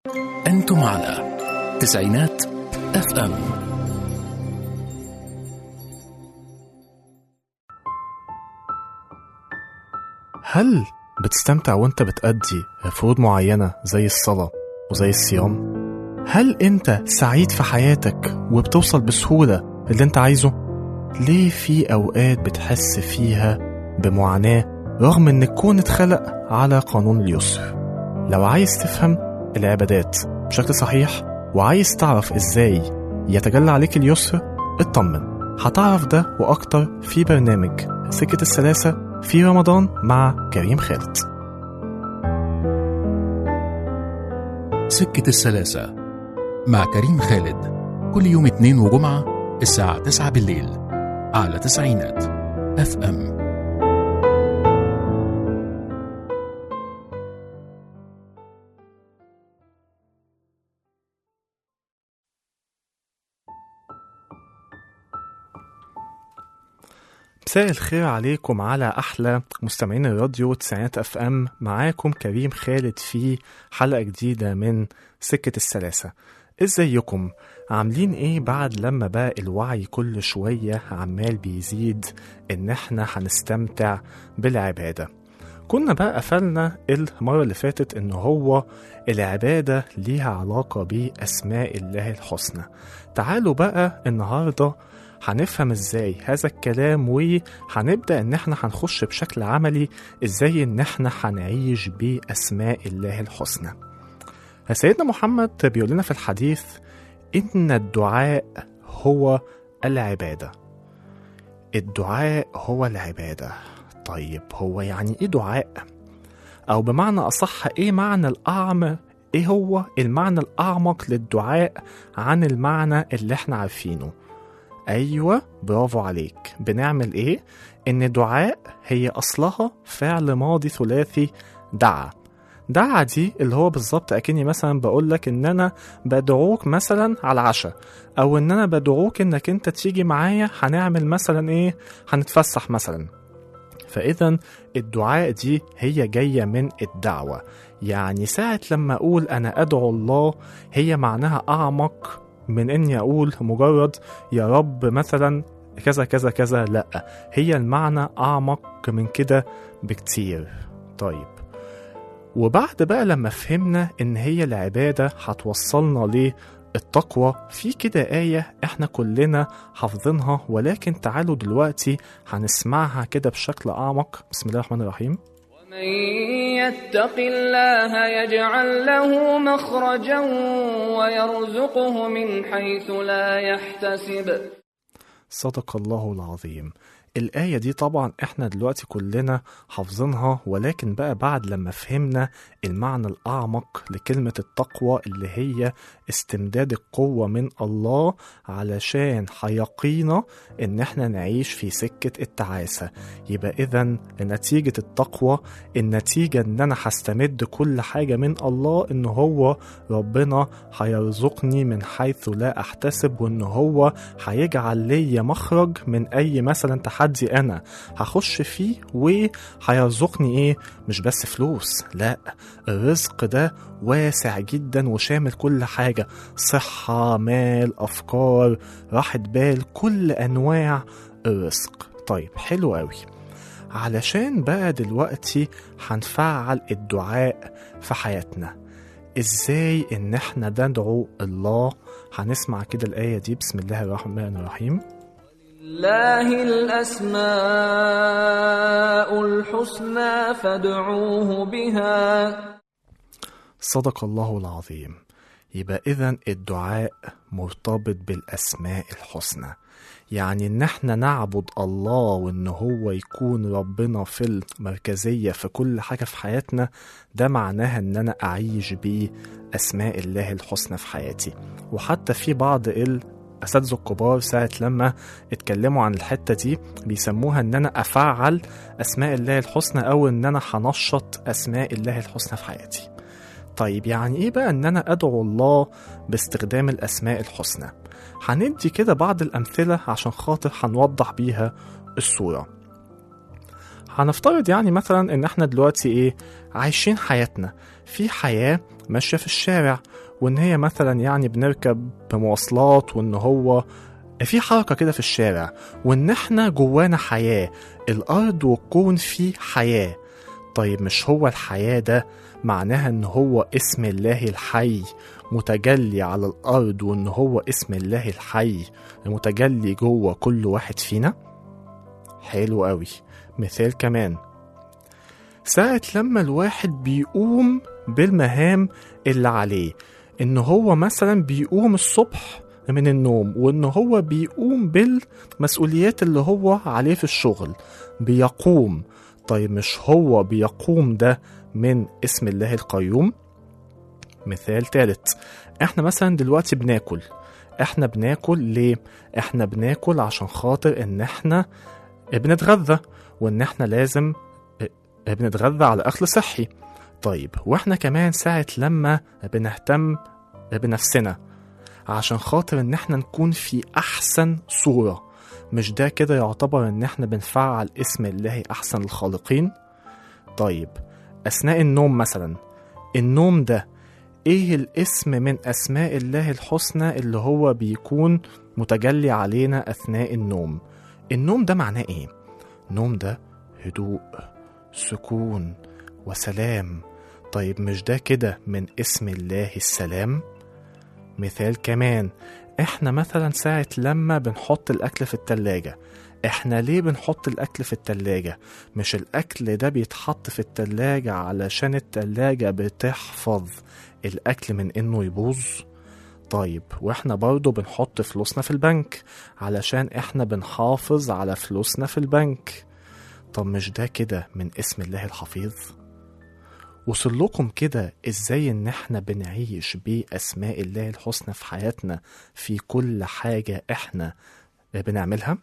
أنتم على تسعينات اف ام هل بتستمتع وانت بتأدي فروض معينة زي الصلاة وزي الصيام؟ هل انت سعيد في حياتك وبتوصل بسهولة اللي انت عايزه؟ ليه في أوقات بتحس فيها بمعاناة رغم ان الكون اتخلق على قانون اليسر؟ لو عايز تفهم العبادات بشكل صحيح وعايز تعرف ازاي يتجلى عليك اليسر اطمن هتعرف ده وأكتر في برنامج سكة السلاسة في رمضان مع كريم خالد سكة السلاسة مع كريم خالد كل يوم اثنين وجمعة الساعة 9 بالليل على تسعينات اف ام مساء الخير عليكم على احلى مستمعين الراديو تسعينات اف ام معاكم كريم خالد في حلقه جديده من سكه السلاسه ازيكم عاملين ايه بعد لما بقى الوعي كل شويه عمال بيزيد ان احنا هنستمتع بالعباده كنا بقى قفلنا المرة اللي فاتت إن هو العبادة ليها علاقة بأسماء الله الحسنى تعالوا بقى النهاردة هنفهم ازاي هذا الكلام وهنبدأ ان احنا هنخش بشكل عملي ازاي ان احنا هنعيش بأسماء الله الحسنى سيدنا محمد بيقول لنا في الحديث إن الدعاء هو العبادة الدعاء هو العبادة طيب هو يعني ايه دعاء او بمعنى اصح ايه معنى الاعمق ايه هو المعنى الاعمق للدعاء عن المعنى اللي احنا عارفينه ايوه برافو عليك بنعمل ايه ان دعاء هي اصلها فعل ماضي ثلاثي دعا دعا دي اللي هو بالظبط اكني مثلا بقول لك ان انا بدعوك مثلا على العشاء او ان انا بدعوك انك انت تيجي معايا هنعمل مثلا ايه هنتفسح مثلا فإذا الدعاء دي هي جاية من الدعوة يعني ساعة لما أقول أنا أدعو الله هي معناها أعمق من إني أقول مجرد يا رب مثلا كذا كذا كذا لأ هي المعنى أعمق من كده بكتير طيب وبعد بقى لما فهمنا إن هي العبادة هتوصلنا ليه التقوى في كده آية إحنا كلنا حافظينها ولكن تعالوا دلوقتي هنسمعها كده بشكل أعمق بسم الله الرحمن الرحيم ومن يتق الله يجعل له مخرجا ويرزقه من حيث لا يحتسب صدق الله العظيم الآية دي طبعا احنا دلوقتي كلنا حافظينها ولكن بقى بعد لما فهمنا المعنى الأعمق لكلمة التقوى اللي هي استمداد القوة من الله علشان هيقينا ان احنا نعيش في سكة التعاسة يبقى اذا نتيجة التقوى النتيجة ان انا هستمد كل حاجة من الله ان هو ربنا هيرزقني من حيث لا احتسب وان هو هيجعل ليا مخرج من اي مثلا تحدي انا هخش فيه وهيرزقني ايه مش بس فلوس لا الرزق ده واسع جدا وشامل كل حاجة صحة مال أفكار راحة بال كل أنواع الرزق طيب حلو قوي علشان بقى دلوقتي هنفعل الدعاء في حياتنا ازاي ان احنا ندعو الله هنسمع كده الآية دي بسم الله الرحمن الرحيم الله الأسماء الحسنى فادعوه بها صدق الله العظيم يبقى إذا الدعاء مرتبط بالأسماء الحسنى يعني إن احنا نعبد الله وإن هو يكون ربنا في المركزية في كل حاجة في حياتنا ده معناها إن أنا أعيش بأسماء الله الحسنى في حياتي وحتى في بعض ال الأساتذة الكبار ساعة لما اتكلموا عن الحتة دي بيسموها إن أنا أفعل أسماء الله الحسنى أو إن أنا هنشط أسماء الله الحسنى في حياتي طيب يعني إيه بقى إن أنا أدعو الله باستخدام الأسماء الحسنى هندي كده بعض الأمثلة عشان خاطر هنوضح بيها الصورة هنفترض يعني مثلا ان احنا دلوقتي ايه عايشين حياتنا في حياة ماشية في الشارع وان هي مثلا يعني بنركب مواصلات وان هو في حركة كده في الشارع وان احنا جوانا حياة الارض والكون فيه حياة طيب مش هو الحياة ده معناها ان هو اسم الله الحي متجلي على الارض وان هو اسم الله الحي المتجلي جوه كل واحد فينا حلو قوي مثال كمان ساعة لما الواحد بيقوم بالمهام اللي عليه ان هو مثلا بيقوم الصبح من النوم وان هو بيقوم بالمسؤوليات اللي هو عليه في الشغل بيقوم طيب مش هو بيقوم ده من اسم الله القيوم مثال تالت احنا مثلا دلوقتي بناكل احنا بناكل ليه احنا بناكل عشان خاطر ان احنا بنتغذى وان احنا لازم بنتغذى على اكل صحي طيب واحنا كمان ساعة لما بنهتم بنفسنا عشان خاطر ان احنا نكون في احسن صورة مش ده كده يعتبر ان احنا بنفعل اسم الله احسن الخالقين طيب اثناء النوم مثلا النوم ده ايه الاسم من اسماء الله الحسنى اللي هو بيكون متجلي علينا اثناء النوم النوم ده معناه ايه النوم ده هدوء سكون وسلام طيب مش ده كده من اسم الله السلام مثال كمان احنا مثلا ساعة لما بنحط الأكل في التلاجة احنا ليه بنحط الأكل في التلاجة مش الأكل ده بيتحط في التلاجة علشان التلاجة بتحفظ الأكل من إنه يبوظ طيب واحنا برضه بنحط فلوسنا في البنك علشان احنا بنحافظ على فلوسنا في البنك طب مش ده كده من اسم الله الحفيظ وصل لكم كده ازاي ان احنا بنعيش باسماء الله الحسنى في حياتنا في كل حاجة احنا بنعملها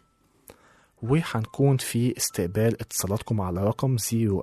وهنكون في استقبال اتصالاتكم على رقم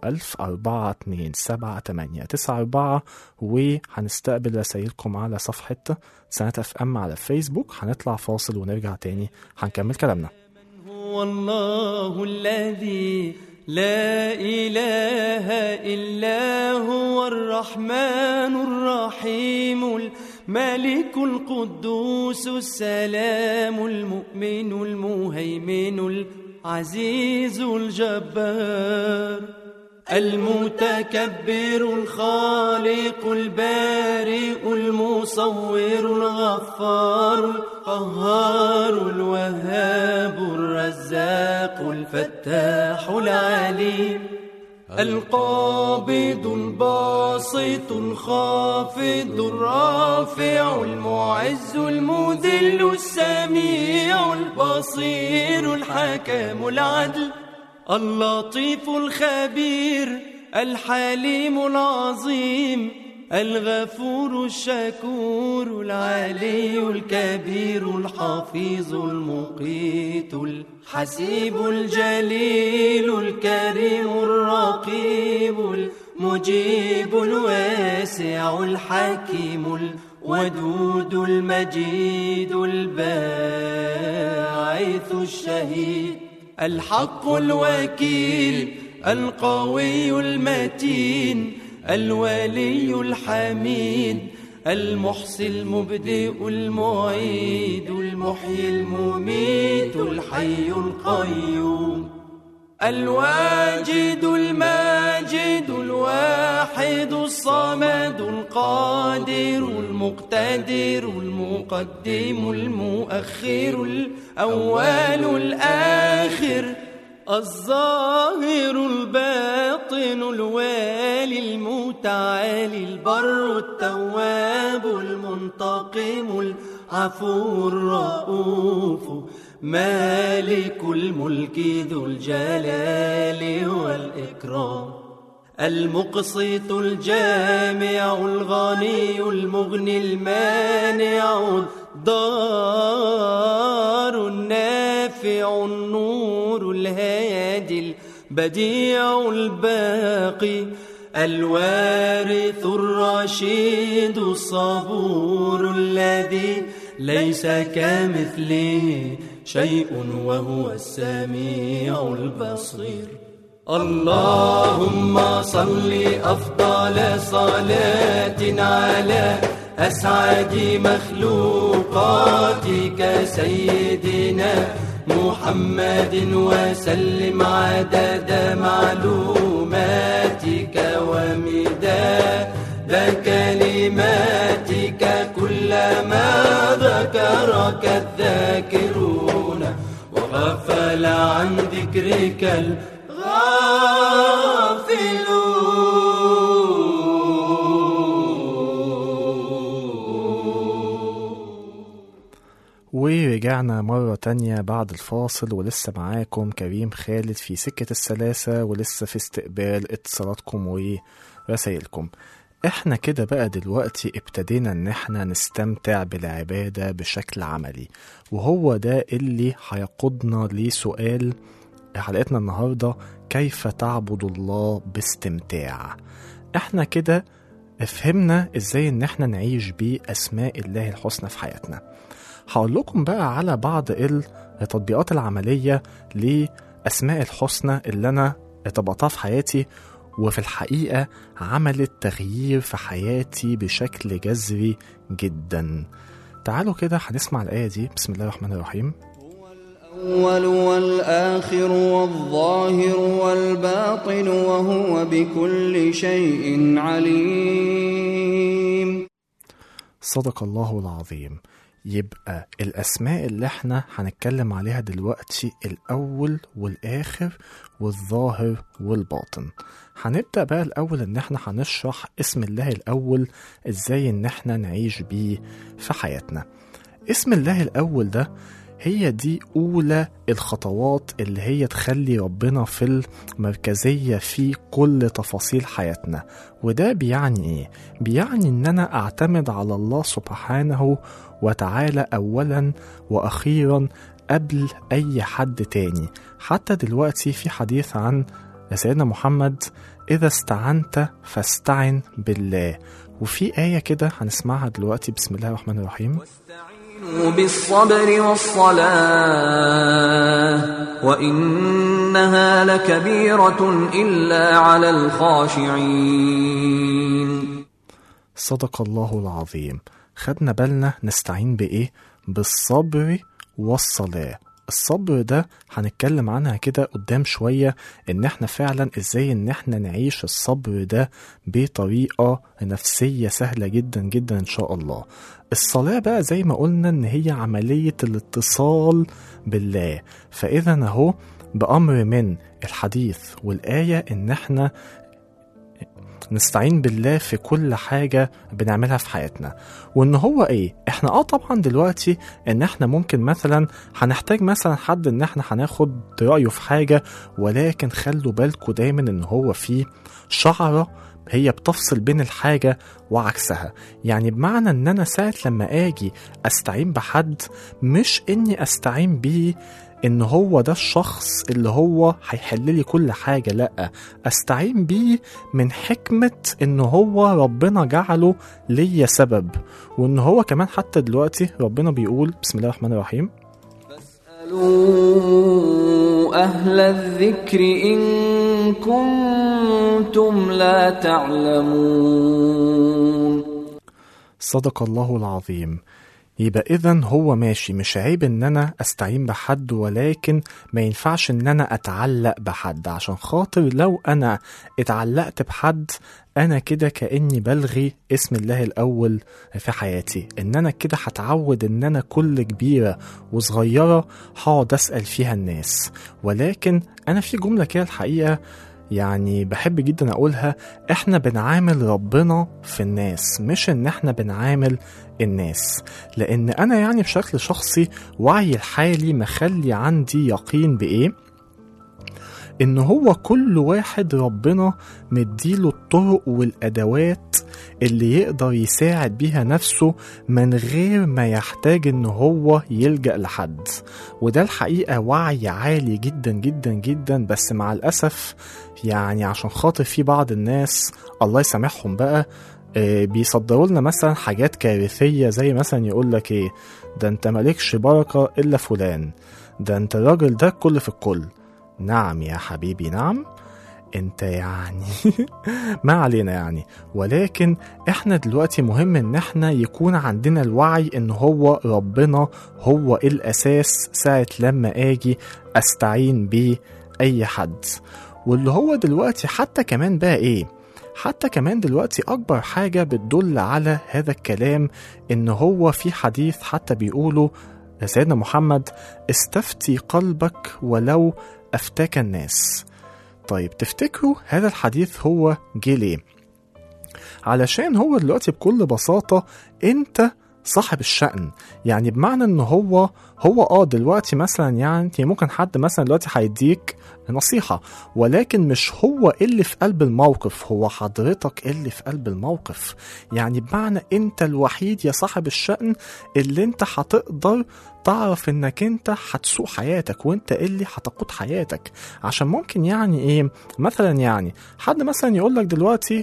010427894 وهنستقبل رسايلكم على صفحة سنة اف ام على فيسبوك هنطلع فاصل ونرجع تاني هنكمل كلامنا هو الله الذي لا إله إلا هو الرحمن الرحيم الملك القدوس السلام المؤمن المهيمن العزيز الجبار المتكبر الخالق البارئ المصور الغفار القهار الوهاب الرزاق الفتاح العليم القابض الباسط الخافض الرافع المعز المذل السميع البصير الحكم العدل اللطيف الخبير الحليم العظيم الغفور الشكور العلي الكبير الحفيظ المقيت الحسيب الجليل الكريم الرقيب المجيب الواسع الحكيم الودود المجيد الباعث الشهيد الحق الوكيل القوي المتين الولي الحميد المحصي المبدئ المعيد المحيي المميت الحي القيوم الواجد الماجد الواحد الصمد القادر المقتدر المقدم المؤخر الأول الآخر الظاهر الباطن الوالي المتعالي البر التواب المنتقم العفو الرؤوف مالك الملك ذو الجلال والإكرام المقسط الجامع الغني المغني المانع الضار النافع النور الهادي البديع الباقي الوارث الرشيد الصبور الذي ليس كمثله شيء وهو السميع البصير اللهم صل أفضل صلاة على أسعد مخلوقاتك سيدنا محمد وسلم عدد معلوماتك ومداد كلماتك كلما ذكرك الذاكرون وغفل عن ذكرك الغافلون ورجعنا مرة تانية بعد الفاصل ولسه معاكم كريم خالد في سكة السلاسة ولسه في استقبال اتصالاتكم ورسايلكم احنا كده بقى دلوقتي ابتدينا ان احنا نستمتع بالعبادة بشكل عملي وهو ده اللي هيقودنا لسؤال حلقتنا النهاردة كيف تعبد الله باستمتاع احنا كده فهمنا ازاي ان احنا نعيش باسماء الله الحسنى في حياتنا هقول لكم بقى على بعض التطبيقات العملية لأسماء الحسنى اللي أنا طبقتها في حياتي وفي الحقيقة عملت تغيير في حياتي بشكل جذري جدا تعالوا كده هنسمع الآية دي بسم الله الرحمن الرحيم الأول والآخر والظاهر والباطن وهو بكل شيء عليم صدق الله العظيم يبقى الأسماء اللي احنا هنتكلم عليها دلوقتي الأول والآخر والظاهر والباطن هنبدأ بقى الأول إن احنا هنشرح اسم الله الأول إزاي إن احنا نعيش بيه في حياتنا اسم الله الأول ده هي دي أولى الخطوات اللي هي تخلي ربنا في المركزية في كل تفاصيل حياتنا وده بيعني إيه؟ بيعني إن أنا أعتمد على الله سبحانه وتعالى أولا وأخيرا قبل أي حد تاني حتى دلوقتي في حديث عن سيدنا محمد إذا استعنت فاستعن بالله وفي آية كده هنسمعها دلوقتي بسم الله الرحمن الرحيم واستعينوا بالصبر والصلاة وإنها لكبيرة إلا على الخاشعين صدق الله العظيم خدنا بالنا نستعين بإيه؟ بالصبر والصلاة الصبر ده هنتكلم عنها كده قدام شوية ان احنا فعلا ازاي ان احنا نعيش الصبر ده بطريقة نفسية سهلة جدا جدا ان شاء الله الصلاة بقى زي ما قلنا ان هي عملية الاتصال بالله فاذا اهو بأمر من الحديث والآية ان احنا نستعين بالله في كل حاجة بنعملها في حياتنا وان هو ايه احنا اه طبعا دلوقتي ان احنا ممكن مثلا هنحتاج مثلا حد ان احنا هناخد رأيه في حاجة ولكن خلوا بالكوا دايما ان هو في شعرة هي بتفصل بين الحاجة وعكسها يعني بمعنى ان انا ساعة لما اجي استعين بحد مش اني استعين بيه ان هو ده الشخص اللي هو هيحل لي كل حاجة لا استعين بيه من حكمة ان هو ربنا جعله ليا سبب وان هو كمان حتى دلوقتي ربنا بيقول بسم الله الرحمن الرحيم فاسألوا أهل الذكر إن كنتم لا تعلمون صدق الله العظيم يبقى اذا هو ماشي مش عيب ان انا استعين بحد ولكن ما ينفعش ان انا اتعلق بحد عشان خاطر لو انا اتعلقت بحد انا كده كاني بلغي اسم الله الاول في حياتي ان انا كده هتعود ان انا كل كبيره وصغيره هقعد اسال فيها الناس ولكن انا في جمله كده الحقيقه يعني بحب جدا اقولها احنا بنعامل ربنا في الناس مش ان احنا بنعامل الناس لان انا يعني بشكل شخصي وعي الحالي مخلي عندي يقين بايه ان هو كل واحد ربنا مديله الطرق والادوات اللي يقدر يساعد بيها نفسه من غير ما يحتاج ان هو يلجأ لحد وده الحقيقة وعي عالي جدا جدا جدا بس مع الأسف يعني عشان خاطر في بعض الناس الله يسامحهم بقى آه، بيصدروا لنا مثلا حاجات كارثية زي مثلا يقول لك ايه ده انت مالكش بركة الا فلان ده انت الراجل ده كل في الكل نعم يا حبيبي نعم انت يعني ما علينا يعني ولكن احنا دلوقتي مهم ان احنا يكون عندنا الوعي ان هو ربنا هو الاساس ساعة لما اجي استعين بيه اي حد واللي هو دلوقتي حتى كمان بقى ايه حتى كمان دلوقتي اكبر حاجة بتدل على هذا الكلام ان هو في حديث حتى بيقولوا سيدنا محمد استفتي قلبك ولو افتاك الناس طيب تفتكروا هذا الحديث هو جه ليه علشان هو دلوقتي بكل بساطة انت صاحب الشأن يعني بمعنى ان هو هو اه دلوقتي مثلا يعني ممكن حد مثلا دلوقتي هيديك نصيحة ولكن مش هو اللي في قلب الموقف هو حضرتك اللي في قلب الموقف يعني بمعنى انت الوحيد يا صاحب الشأن اللي انت هتقدر تعرف انك انت هتسوق حياتك وانت اللي هتقود حياتك عشان ممكن يعني ايه مثلا يعني حد مثلا يقول لك دلوقتي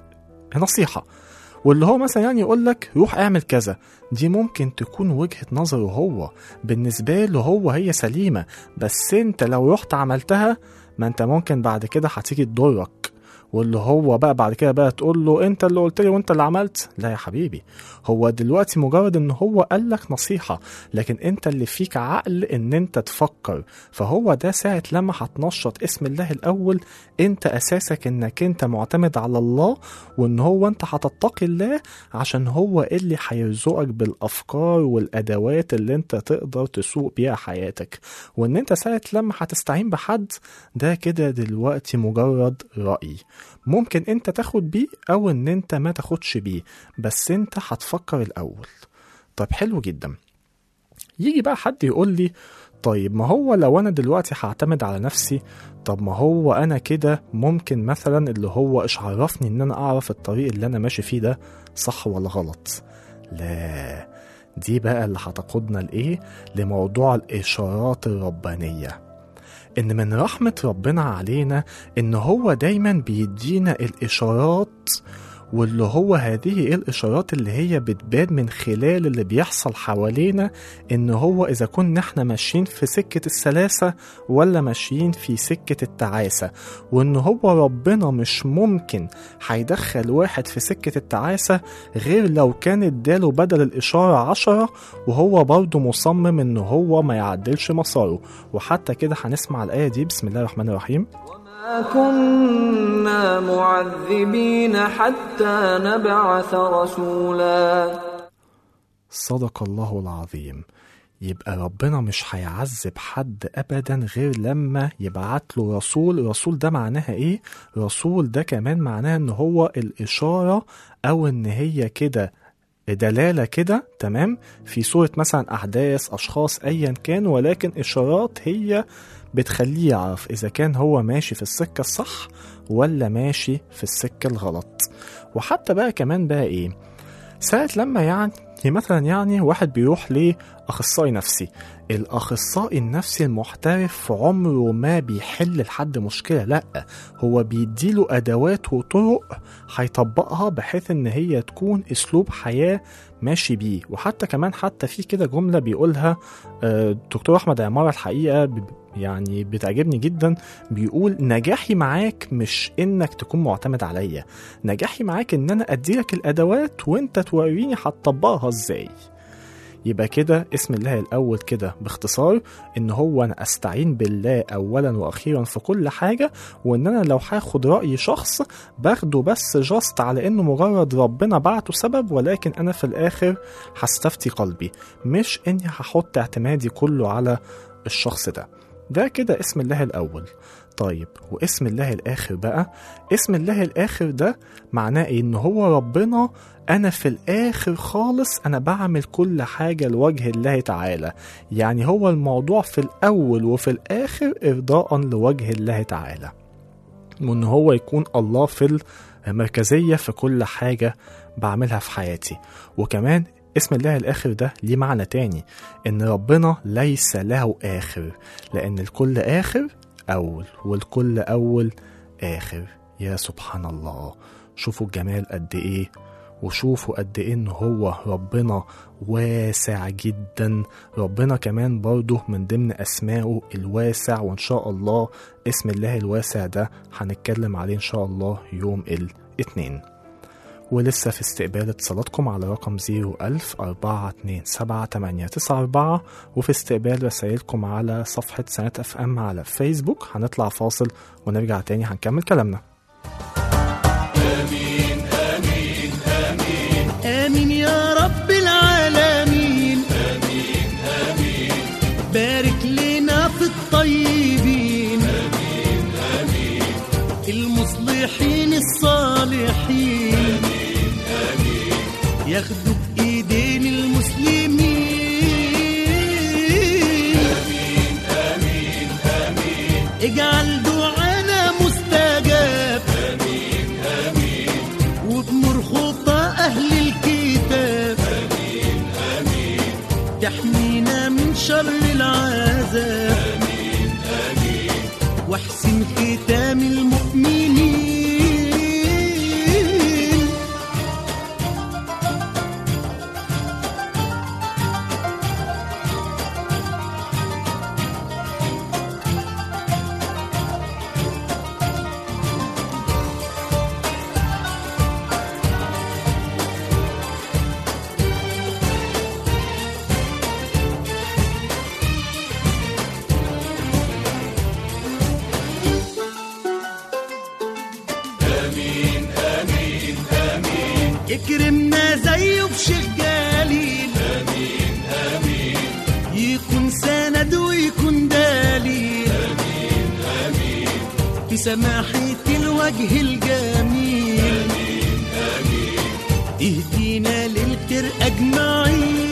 نصيحة واللي هو مثلا يعني يقول لك روح اعمل كذا دي ممكن تكون وجهة نظره هو بالنسبة له هو هي سليمة بس انت لو رحت عملتها ما انت ممكن بعد كده هتيجي تضرك واللي هو بقى بعد كده بقى تقول له انت اللي قلت لي وانت اللي عملت لا يا حبيبي هو دلوقتي مجرد ان هو قال لك نصيحة لكن انت اللي فيك عقل ان انت تفكر فهو ده ساعة لما هتنشط اسم الله الاول انت اساسك انك انت معتمد على الله وان هو انت هتتقي الله عشان هو اللي هيرزقك بالافكار والادوات اللي انت تقدر تسوق بيها حياتك وان انت ساعة لما هتستعين بحد ده كده دلوقتي مجرد رأي ممكن انت تاخد بيه او ان انت ما تاخدش بيه بس انت هتفكر الاول طب حلو جدا يجي بقى حد يقول لي طيب ما هو لو انا دلوقتي هعتمد على نفسي طب ما هو انا كده ممكن مثلا اللي هو ايش عرفني ان انا اعرف الطريق اللي انا ماشي فيه ده صح ولا غلط لا دي بقى اللي هتقودنا لايه لموضوع الاشارات الربانيه ان من رحمة ربنا علينا ان هو دايما بيدينا الاشارات واللي هو هذه الاشارات اللي هي بتبان من خلال اللي بيحصل حوالينا ان هو اذا كنا احنا ماشيين في سكة السلاسة ولا ماشيين في سكة التعاسة وان هو ربنا مش ممكن هيدخل واحد في سكة التعاسة غير لو كان اداله بدل الاشارة عشرة وهو برضه مصمم ان هو ما يعدلش مساره وحتى كده هنسمع الايه دي بسم الله الرحمن الرحيم ما كنا معذبين حتى نبعث رسولا صدق الله العظيم يبقى ربنا مش هيعذب حد ابدا غير لما يبعت له رسول رسول ده معناها ايه رسول ده كمان معناها ان هو الاشاره او ان هي كده دلالة كده تمام في صورة مثلا أحداث أشخاص أيا كان ولكن إشارات هي بتخليه يعرف إذا كان هو ماشي في السكة الصح ولا ماشي في السكة الغلط وحتى بقى كمان بقى إيه ساعة لما يعني مثلا يعني واحد بيروح لأخصائي نفسي الأخصائي النفسي المحترف عمره ما بيحل لحد مشكلة لأ هو بيديله أدوات وطرق هيطبقها بحيث إن هي تكون أسلوب حياة ماشي بيه وحتى كمان حتى في كده جملة بيقولها آه، دكتور أحمد عمارة الحقيقة ب- يعني بتعجبني جدا بيقول نجاحي معاك مش إنك تكون معتمد عليا نجاحي معاك إن أنا أديلك الأدوات وإنت توريني هتطبقها إزاي يبقى كده اسم الله الأول كده باختصار إن هو أنا أستعين بالله أولا وأخيرا في كل حاجة وإن أنا لو هاخد رأي شخص باخده بس جاست على إنه مجرد ربنا بعته سبب ولكن أنا في الآخر هستفتي قلبي مش إني هحط اعتمادي كله على الشخص ده ده كده اسم الله الأول طيب واسم الله الآخر بقى اسم الله الآخر ده معناه إيه؟ إن هو ربنا أنا في الآخر خالص أنا بعمل كل حاجة لوجه الله تعالى يعني هو الموضوع في الأول وفي الآخر إرضاء لوجه الله تعالى وإن هو يكون الله في المركزية في كل حاجة بعملها في حياتي وكمان اسم الله الآخر ده ليه معنى تاني إن ربنا ليس له آخر لأن الكل آخر أول والكل أول آخر يا سبحان الله شوفوا الجمال قد إيه وشوفوا قد ايه ان هو ربنا واسع جدا ربنا كمان برضه من ضمن اسمائه الواسع وان شاء الله اسم الله الواسع ده هنتكلم عليه ان شاء الله يوم الاثنين ولسه في استقبال اتصالاتكم على رقم 01000 427 وفي استقبال رسائلكم على صفحة سنة اف ام على فيسبوك هنطلع فاصل ونرجع تاني هنكمل كلامنا آمين يا رب العالمين آمين آمين بارك لنا في الطيبين آمين آمين المصلحين الصالحين آمين آمين ياخدوا بإيدين المسلمين آمين آمين آمين اجعل دعانا مستجاب وبنور خطى أهل الكتاب آمين آمين تحمينا من شر العذاب آمين آمين واحسن ختام المؤمنين اكرمنا زيه بشيخ جليل امين امين يكون سند ويكون دليل امين امين في سماحة الوجه الجميل امين امين اهدينا للخير اجمعين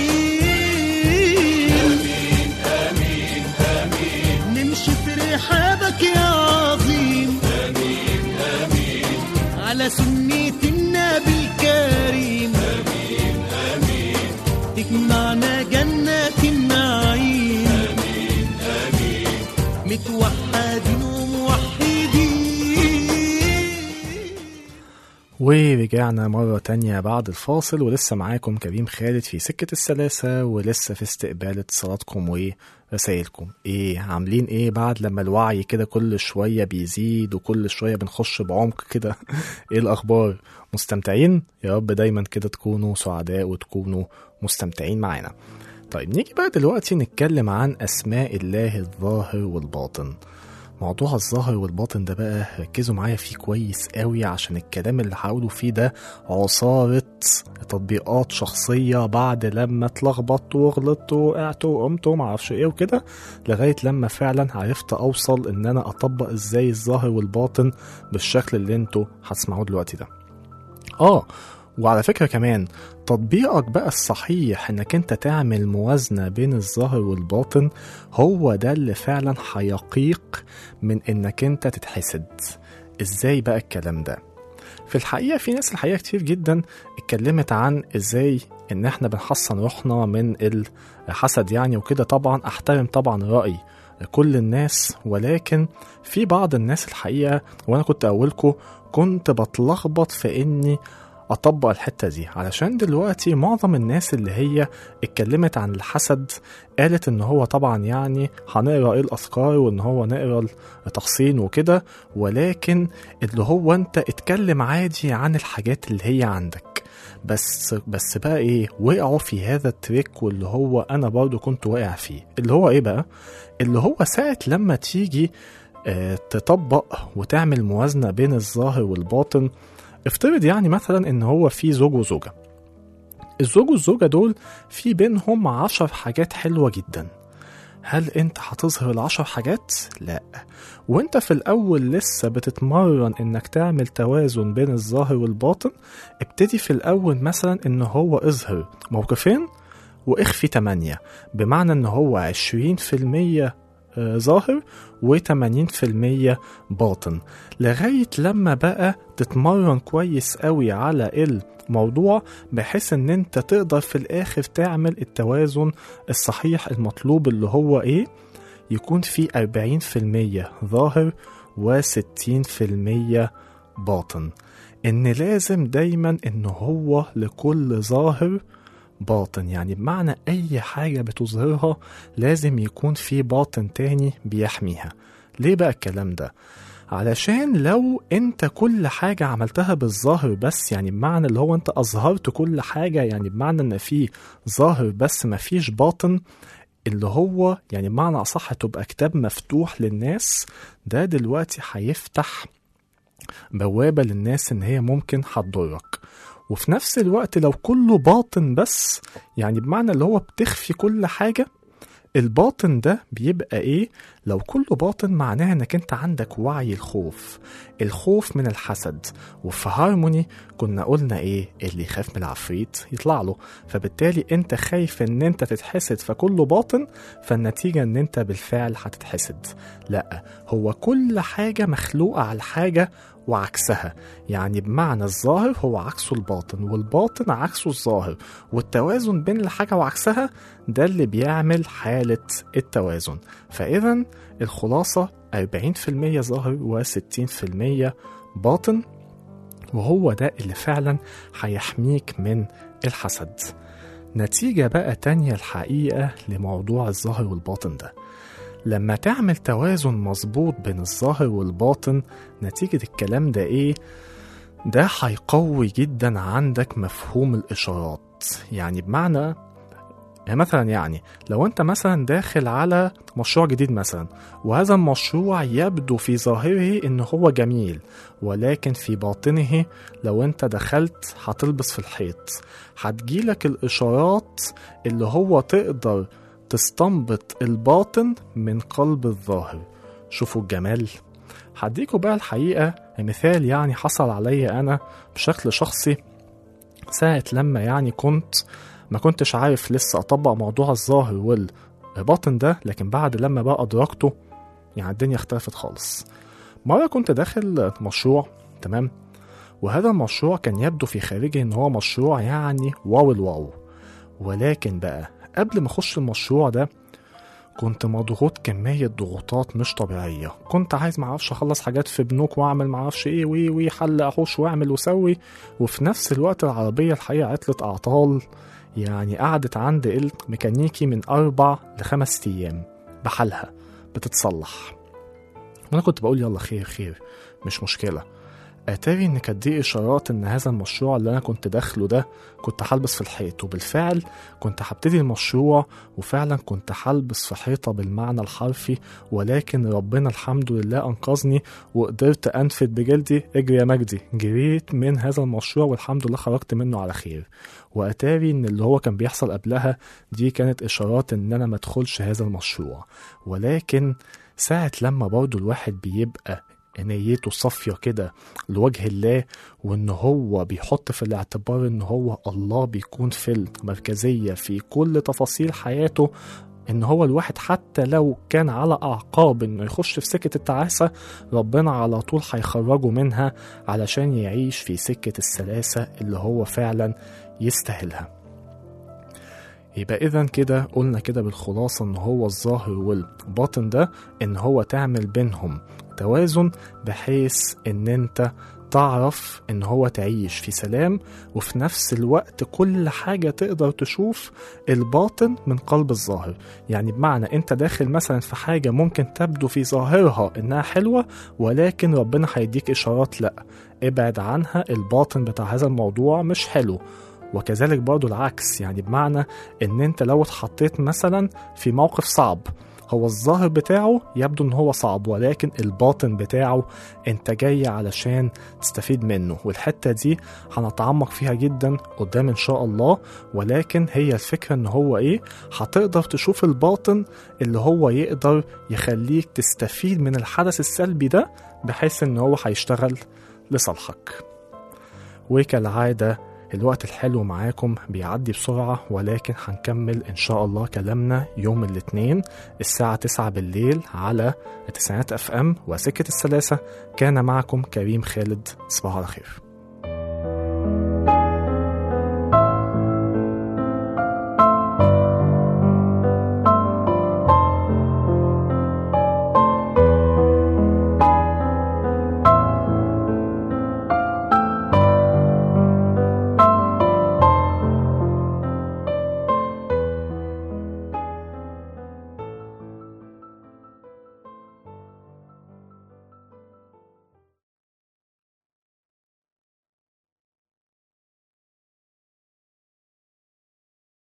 امين امين امين نمشي في رحابك يا عظيم امين امين على سنة النبي الكريم آمين آمين تجمعنا جنات النعيم آمين آمين متوحدين وموحدين ورجعنا مرة تانية بعد الفاصل ولسه معاكم كريم خالد في سكة السلاسة ولسه في استقبال اتصالاتكم ورسايلكم ايه عاملين ايه بعد لما الوعي كده كل شوية بيزيد وكل شوية بنخش بعمق كده ايه الأخبار مستمتعين يا رب دايما كده تكونوا سعداء وتكونوا مستمتعين معانا طيب نيجي بقى دلوقتي نتكلم عن أسماء الله الظاهر والباطن موضوع الظاهر والباطن ده بقى ركزوا معايا فيه كويس قوي عشان الكلام اللي هقوله فيه ده عصارة تطبيقات شخصية بعد لما اتلخبطت وغلطت وقعت وقمت ومعرفش ايه وكده لغاية لما فعلا عرفت اوصل ان انا اطبق ازاي الظاهر والباطن بالشكل اللي انتوا هتسمعوه دلوقتي ده اه وعلى فكرة كمان تطبيقك بقى الصحيح انك انت تعمل موازنة بين الظاهر والباطن هو ده اللي فعلا هيقيق من انك انت تتحسد ازاي بقى الكلام ده في الحقيقة في ناس الحقيقة كتير جدا اتكلمت عن ازاي ان احنا بنحصن روحنا من الحسد يعني وكده طبعا احترم طبعا رأي كل الناس ولكن في بعض الناس الحقيقة وانا كنت اولكم كنت بتلخبط في اني اطبق الحته دي علشان دلوقتي معظم الناس اللي هي اتكلمت عن الحسد قالت ان هو طبعا يعني هنقرا ايه الاذكار وان هو نقرا التحصين وكده ولكن اللي هو انت اتكلم عادي عن الحاجات اللي هي عندك بس بس بقى ايه وقعوا في هذا التريك واللي هو انا برضو كنت واقع فيه اللي هو ايه بقى اللي هو ساعه لما تيجي آه تطبق وتعمل موازنه بين الظاهر والباطن افترض يعني مثلا ان هو في زوج وزوجة الزوج والزوجة دول في بينهم عشر حاجات حلوة جدا هل انت هتظهر العشر حاجات؟ لا وانت في الاول لسه بتتمرن انك تعمل توازن بين الظاهر والباطن ابتدي في الاول مثلا ان هو اظهر موقفين واخفي تمانية بمعنى ان هو عشرين في المية ظاهر و80% باطن لغاية لما بقى تتمرن كويس قوي على الموضوع بحيث ان انت تقدر في الاخر تعمل التوازن الصحيح المطلوب اللي هو ايه يكون في 40% ظاهر و60% باطن ان لازم دايما ان هو لكل ظاهر باطن يعني بمعنى اي حاجة بتظهرها لازم يكون في باطن تاني بيحميها ليه بقى الكلام ده علشان لو انت كل حاجة عملتها بالظاهر بس يعني بمعنى اللي هو انت اظهرت كل حاجة يعني بمعنى ان في ظاهر بس مفيش باطن اللي هو يعني بمعنى اصح تبقى كتاب مفتوح للناس ده دلوقتي هيفتح بوابة للناس ان هي ممكن هتضرك وفي نفس الوقت لو كله باطن بس يعني بمعنى اللي هو بتخفي كل حاجة الباطن ده بيبقى ايه لو كله باطن معناه انك انت عندك وعي الخوف الخوف من الحسد وفي هارموني كنا قلنا ايه اللي يخاف من العفريت يطلع له فبالتالي انت خايف ان انت تتحسد فكله باطن فالنتيجة ان انت بالفعل هتتحسد لا هو كل حاجة مخلوقة على حاجة وعكسها يعني بمعنى الظاهر هو عكسه الباطن والباطن عكسه الظاهر والتوازن بين الحاجة وعكسها ده اللي بيعمل حالة التوازن فإذا الخلاصة 40% ظاهر و60% باطن وهو ده اللي فعلا هيحميك من الحسد نتيجة بقى تانية الحقيقة لموضوع الظاهر والباطن ده لما تعمل توازن مظبوط بين الظاهر والباطن نتيجة الكلام ده ايه ده هيقوي جدا عندك مفهوم الإشارات يعني بمعنى يعني مثلا يعني لو انت مثلا داخل على مشروع جديد مثلا وهذا المشروع يبدو في ظاهره ان هو جميل ولكن في باطنه لو انت دخلت هتلبس في الحيط هتجيلك الاشارات اللي هو تقدر تستنبط الباطن من قلب الظاهر شوفوا الجمال هديكوا بقى الحقيقة مثال يعني حصل عليا أنا بشكل شخصي ساعة لما يعني كنت ما كنتش عارف لسه أطبق موضوع الظاهر والباطن ده لكن بعد لما بقى أدركته يعني الدنيا اختلفت خالص مرة كنت داخل مشروع تمام وهذا المشروع كان يبدو في خارجه ان هو مشروع يعني واو الواو ولكن بقى قبل ما اخش المشروع ده كنت مضغوط كمية ضغوطات مش طبيعية كنت عايز معرفش اخلص حاجات في بنوك واعمل معرفش ايه وي وي حل احوش واعمل وسوي وفي نفس الوقت العربية الحقيقة عطلت اعطال يعني قعدت عند الميكانيكي من اربع لخمس ايام بحالها بتتصلح وانا كنت بقول يلا خير خير مش مشكلة اتاري ان كانت دي اشارات ان هذا المشروع اللي انا كنت داخله ده كنت هلبس في الحيط وبالفعل كنت هبتدي المشروع وفعلا كنت هلبس في حيطة بالمعنى الحرفي ولكن ربنا الحمد لله انقذني وقدرت انفد بجلدي اجري يا مجدي جريت من هذا المشروع والحمد لله خرجت منه على خير واتاري ان اللي هو كان بيحصل قبلها دي كانت اشارات ان انا ما ادخلش هذا المشروع ولكن ساعة لما برضو الواحد بيبقى نيته صافية كده لوجه الله وان هو بيحط في الاعتبار ان هو الله بيكون في المركزية في كل تفاصيل حياته ان هو الواحد حتى لو كان على اعقاب انه يخش في سكة التعاسة ربنا على طول هيخرجه منها علشان يعيش في سكة السلاسة اللي هو فعلا يستاهلها يبقى اذا كده قلنا كده بالخلاصة ان هو الظاهر والباطن ده ان هو تعمل بينهم توازن بحيث ان انت تعرف ان هو تعيش في سلام وفي نفس الوقت كل حاجة تقدر تشوف الباطن من قلب الظاهر يعني بمعنى انت داخل مثلا في حاجة ممكن تبدو في ظاهرها انها حلوة ولكن ربنا هيديك اشارات لا ابعد عنها الباطن بتاع هذا الموضوع مش حلو وكذلك برضو العكس يعني بمعنى ان انت لو اتحطيت مثلا في موقف صعب هو الظاهر بتاعه يبدو ان هو صعب ولكن الباطن بتاعه انت جاي علشان تستفيد منه والحتة دي هنتعمق فيها جدا قدام ان شاء الله ولكن هي الفكرة ان هو ايه هتقدر تشوف الباطن اللي هو يقدر يخليك تستفيد من الحدث السلبي ده بحيث ان هو هيشتغل لصالحك وكالعادة الوقت الحلو معاكم بيعدي بسرعة ولكن هنكمل إن شاء الله كلامنا يوم الاثنين الساعة 9 بالليل على تسعينات اف ام وسكة السلاسة كان معكم كريم خالد صباح على خير